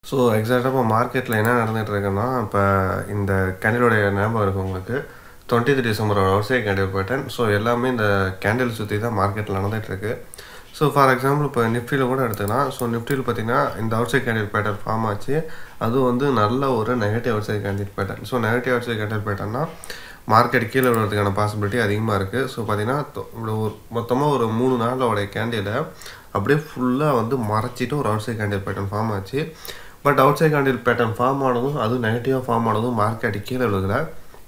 so எக்ஸாக்டாக இப்போ மார்க்கெட்டில் என்ன நடந்துகிட்டு இருக்குன்னா இப்போ இந்த கேண்டிலோடைய ஞாபகம் இருக்குது உங்களுக்கு twenty three December outside candle pattern so எல்லாமே இந்த கேண்டில் சுற்றி தான் மார்க்கெட்டில் நடந்துகிட்டு இருக்கு ஸோ ஃபார் எக்ஸாம்பிள் இப்போ நிஃப்டியில் கூட எடுத்துக்கலாம் ஸோ நிஃப்டியில் பார்த்தீங்கன்னா இந்த outside candle pattern form ஆச்சு அதுவும் வந்து நல்ல ஒரு negative outside candle pattern so negative outside candle பேட்டர்னா மார்க்கெட் கீழே விழுறதுக்கான பாசிபிலிட்டி அதிகமாக இருக்குது ஸோ பார்த்தீங்கன்னா தொ- ஒரு மொத்தமாக ஒரு மூணு நாளோடைய கேண்டிலை அப்படியே ஃபுல்லாக வந்து மறைச்சிட்டு ஒரு outside candle pattern form ஆச்சு but outside candle pattern form ஆனதும் அதுவும் நெகட்டிவாக ஃபார்ம் ஆனதும் மார்க்கெட் கீழே விழுகல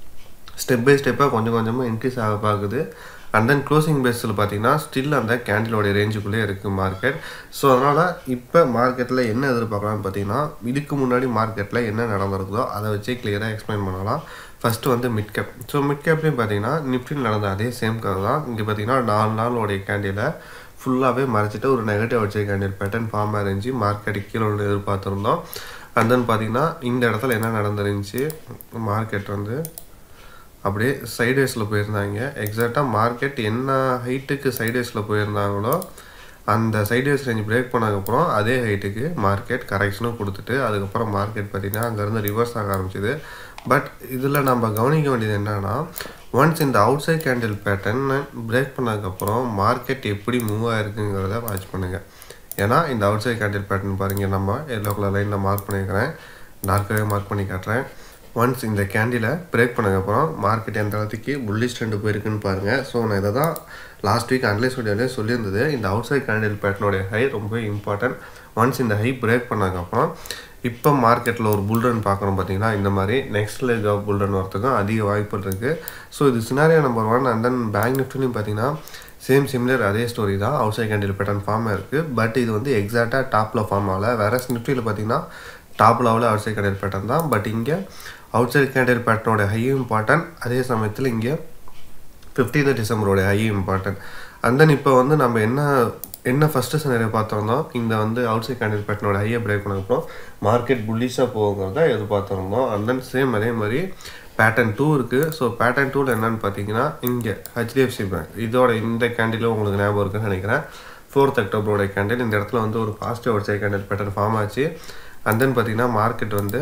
ஸ்டெப் பை ஸ்டெப்பாக கொஞ்சம் கொஞ்சமாக இன்க்ரீஸ் ஆக பார்க்குது அண்ட் தென் க்ளோசிங் பேஸில் பார்த்தீங்கன்னா ஸ்டில் அந்த கேண்டிலோடைய ரேஞ்சுக்குள்ளே இருக்குது மார்க்கெட் ஸோ அதனால் இப்போ மார்க்கெட்டில் என்ன எதிர்பார்க்கலாம்னு பார்த்தீங்கன்னா இதுக்கு முன்னாடி மார்க்கெட்டில் என்ன நடந்திருக்குதோ அதை வச்சே கிளியராக எக்ஸ்பிளைன் பண்ணலாம் ஃபஸ்ட்டு வந்து மிட் கேப் ஸோ மிட் கேப்லேயும் பார்த்தீங்கன்னா நிஃப்டியில் நடந்த அதே சேம் கதை தான் இங்கே பார்த்தீங்கன்னா நாலு நாளோடைய கேண்டிலை ஃபுல்லாகவே மறைச்சிட்டு ஒரு நெகட்டிவ் வச்ச கேண்டில் பேட்டர்ன் ஃபார்ம் ஆயிருந்துச்சு மார்க்கெட் கீழே ஒன்று எதிர்பார்த்துருந்தோம் அண்ட் தென் பார்த்தீங்கன்னா இந்த இடத்துல என்ன நடந்துருந்துச்சு மார்க்கெட் வந்து அப்படியே சைடேஸில் போயிருந்தாங்க எக்ஸாக்டாக மார்க்கெட் என்ன ஹைட்டுக்கு சைடேஸில் போயிருந்தாங்களோ அந்த சைடேஸ் ரேஞ்ச் பிரேக் பண்ணதுக்கப்புறம் அதே ஹைட்டுக்கு மார்க்கெட் கரெக்ஷனும் கொடுத்துட்டு அதுக்கப்புறம் மார்க்கெட் பார்த்திங்கன்னா அங்கேருந்து ரிவர்ஸ் ஆக ஆரம்பிச்சிது பட் இதில் நம்ம கவனிக்க வேண்டியது என்னன்னா ஒன்ஸ் இந்த outside candle pattern break பண்ணதுக்கப்புறம் மார்க்கெட் எப்படி மூவ் ஆயிருக்குங்கிறத வாட்ச் பண்ணுங்கள் ஏன்னா இந்த அவுட் சைட் கேண்டில் பேட்டர்ன் பாருங்க நம்ம எல்லோ கலர் லைனில் மார்க் பண்ணியிருக்கிறேன் டார்க்காகவே மார்க் பண்ணி காட்டுறேன் ஒன்ஸ் இந்த கேண்டிலை பிரேக் பண்ணதுக்கப்புறம் மார்க்கெட் எந்த இடத்துக்கு புல்லிஷ் ட்ரெண்டு போயிருக்குன்னு பாருங்கள் ஸோ நான் இதை தான் லாஸ்ட் வீக் அனலைஸ் வீடியோலேயே சொல்லியிருந்தது இந்த அவுட் சைட் கேண்டில் பேட்டர்னுடைய ஹை ரொம்ப இம்பார்ட்டன்ட் ஒன்ஸ் இந்த ஹை பிரேக் பண்ணதுக்கப்புறம் இப்போ மார்க்கெட்டில் ஒரு புல்ரன் பார்க்குறோம் பார்த்தீங்கன்னா இந்த மாதிரி நெக்ஸ்ட் லெக் ஆஃப் புல்ரன் வரதுக்கும் அதிக வாய்ப்புகள் இருக்குது ஸோ இது scenario number one and then bank நிஃப்டிலையும் பார்த்தீங்கன்னா சேம் சிமிலர் அதே ஸ்டோரி தான் outside candle pattern form இருக்குது பட் இது வந்து எக்ஸாக்டாக டாப்பில் ஃபார்ம் ஆகல வேற நிஃப்டியில் பார்த்தீங்கன்னா டாப் லெவலில் அவுட் சைட் கேண்டில் பேட்டர்ன் தான் பட் இங்கே அவுட் சைட் கேண்டில் பேட்டர்னோட ஹையும் இம்பார்ட்டன்ட் அதே சமயத்தில் இங்கே ஃபிஃப்டீன்த் டிசம்பரோட ஹை இம்பார்ட்டன்ட் அண்ட் தென் இப்போ வந்து நம்ம என்ன என்ன ஃபஸ்ட்டு சினரியை பார்த்துருந்தோம் இந்த வந்து அவுட் சைட் கேண்டில் பேட்டர்னோட ஹையை பிரேக் பண்ணதுக்கப்புறம் மார்க்கெட் புல்லிஷாக போகுங்கிறத எதிர்பார்த்துருந்தோம் அண்ட் தென் சேம் அதே மாதிரி பேட்டர்ன் டூ இருக்குது ஸோ பேட்டர்ன் டூவில் என்னன்னு பார்த்தீங்கன்னா இங்கே ஹெச்டிஎஃப்சி பேங்க் இதோட இந்த கேண்டிலும் உங்களுக்கு ஞாபகம் இருக்குன்னு நினைக்கிறேன் ஃபோர்த் அக்டோபரோட கேண்டில் இந்த இடத்துல வந்து ஒரு positive outside candle pattern form ஆச்சு அண்ட் தென் பார்த்தீங்கன்னா மார்க்கெட் வந்து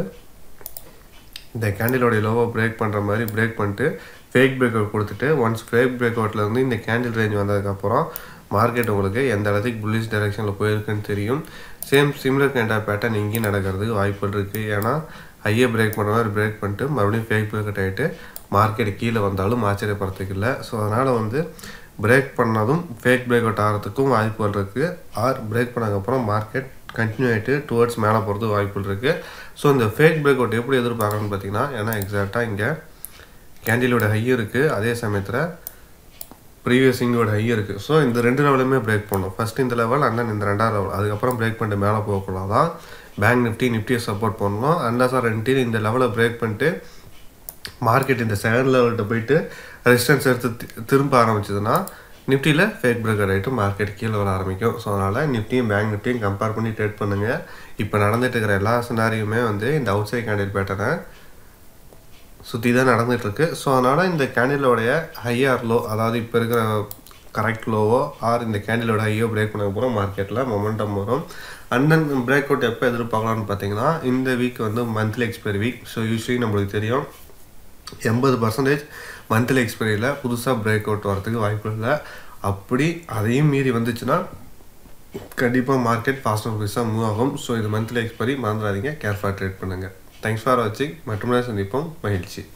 இந்த கேண்டிலோடைய லோவை பிரேக் பண்ணுற மாதிரி பிரேக் பண்ணிட்டு ஃபேக் பிரேக் அவுட் கொடுத்துட்டு ஒன்ஸ் ஃபேக் பிரேக் அவுட்லேருந்து இந்த கேண்டில் ரேஞ்ச் வந்ததுக்கப்புறம் மார்க்கெட் உங்களுக்கு எந்த இடத்துக்கு புல்லிஷ் டைரெக்ஷனில் போயிருக்குன்னு தெரியும் சேம் சிம்லர் கேண்டா பேட்டர்ன் இங்கேயும் நடக்கிறதுக்கு வாய்ப்புகள் இருக்குது ஏன்னா ஹையை பிரேக் பண்ணுற மாதிரி பிரேக் பண்ணிட்டு மறுபடியும் ஃபேக் பிரேக் அவுட் ஆகிட்டு மார்க்கெட் கீழே வந்தாலும் ஆச்சரியப்படுறதுக்கு இல்லை ஸோ அதனால் வந்து பிரேக் பண்ணதும் ஃபேக் பிரேக் அவுட் ஆகிறதுக்கும் வாய்ப்புகள் இருக்குது ஆர் பிரேக் பண்ணதுக்கப்புறம் மார்க்கெட் கண்டினியூ ஆகிட்டு டுவர்ட்ஸ் மேலே போகிறதுக்கு வாய்ப்புகள் இருக்குது ஸோ இந்த ஃபேக் பிரேக் அவுட் எப்படி எதிர்பார்க்கணும்னு பார்த்தீங்கன்னா ஏன்னா எக்ஸாக்டாக இங்கே கேண்டிலோட ஹை இருக்குது அதே சமயத்தில் ப்ரீவியஸ் இங்கோட ஹை இருக்குது ஸோ இந்த ரெண்டு லெவலுமே பிரேக் பண்ணணும் ஃபர்ஸ்ட் இந்த லெவல் அண்ட் இந்த ரெண்டாவது லெவல் அதுக்கப்புறம் பிரேக் பண்ணிட்டு மேலே போகக்கூடாது தான் பேங்க் நிஃப்டி நிஃப்டியை சப்போர்ட் பண்ணணும் அண்ட் சார் ரெண்டு இந்த லெவலை பிரேக் பண்ணிட்டு மார்க்கெட் இந்த செகண்ட் லெவல்கிட்ட போயிட்டு ரெசிஸ்டன்ஸ் எடுத்து தி- திரும்ப ஆரம்பிச்சதுன்னா நிஃப்டியில் ஃபேக் பிரேக்கர் ஆகிட்டு மார்க்கெட் கீழே வர ஆரம்பிக்கும் ஸோ அதனால் நிஃப்டியும் பேங்க் நிஃப்டியும் கம்பேர் பண்ணி ட்ரேட் பண்ணுங்கள் இப்போ நடந்துட்டு இருக்கிற எல்லா சினாரியுமே வந்து இந்த அவுட் சைட் கேண்டில் பேட்டர்னை சுற்றி தான் நடந்துட்டு இருக்கு ஸோ அதனால் இந்த கேண்டிலோடைய ஹையர் லோ அதாவது இப்போ இருக்கிற கரெக்ட் லோவோ ஆர் இந்த கேண்டிலோட ஹையோ பிரேக் பண்ண போகிறோம் மார்க்கெட்டில் மொமெண்டம் வரும் அண்ட் தென் பிரேக் அவுட் எப்போ எதிர்பார்க்கலாம்னு பார்த்தீங்கன்னா இந்த வீக் வந்து monthly expiry week so usually நம்மளுக்கு தெரியும் எண்பது பர்சன்டேஜ் மந்த்லி எக்ஸ்பைரியில் புதுசாக பிரேக் அவுட் வரதுக்கு வாய்ப்பு இல்லை அப்படி அதையும் மீறி வந்துச்சுன்னா கண்டிப்பாக மார்க்கெட் ஃபாஸ்ட் அண்ட் ஃபிஸாக மூவ் ஆகும் ஸோ இது மந்த்லி எக்ஸ்பைரி மறந்துடாதீங்க கேர்ஃபுல்லாக ட்ரேட் பண்ணுங்கள் தேங்க்ஸ் ஃபார் வாட்சிங் மற்றும் சந்திப்போம் மகிழ்ச்சி